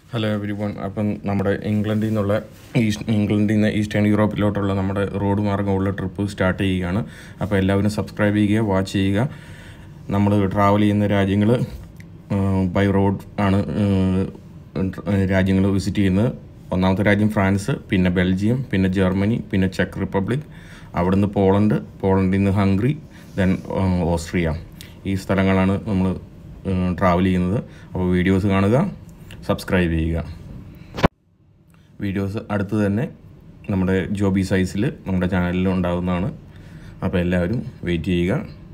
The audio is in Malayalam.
ഹലോ എവരി വൺ അപ്പം നമ്മുടെ ഇംഗ്ലണ്ടിൽ നിന്നുള്ള ഈസ്റ്റ് ഇംഗ്ലണ്ടിൽ നിന്ന് ഈസ്റ്റേൺ യൂറോപ്പിലോട്ടുള്ള നമ്മുടെ റോഡ് മാർഗമുള്ള ട്രിപ്പ് സ്റ്റാർട്ട് ചെയ്യുകയാണ് അപ്പോൾ എല്ലാവരും സബ്സ്ക്രൈബ് ചെയ്യുക വാച്ച് ചെയ്യുക നമ്മൾ ട്രാവൽ ചെയ്യുന്ന രാജ്യങ്ങൾ ബൈ റോഡ് ആണ് രാജ്യങ്ങൾ വിസിറ്റ് ചെയ്യുന്നത് ഒന്നാമത്തെ രാജ്യം ഫ്രാൻസ് പിന്നെ ബെൽജിയം പിന്നെ ജർമ്മനി പിന്നെ ചെക്ക് റിപ്പബ്ലിക് അവിടുന്ന് പോളണ്ട് പോളണ്ടിൽ നിന്ന് ഹംഗറി ദെൻ ഓസ്ട്രിയ ഈ സ്ഥലങ്ങളാണ് നമ്മൾ ട്രാവൽ ചെയ്യുന്നത് അപ്പോൾ വീഡിയോസ് കാണുക സബ്സ്ക്രൈബ് ചെയ്യുക വീഡിയോസ് അടുത്ത് തന്നെ നമ്മുടെ ജോബി സൈസിൽ നമ്മുടെ ചാനലിൽ ഉണ്ടാകുന്നതാണ് അപ്പോൾ എല്ലാവരും വെയിറ്റ് ചെയ്യുക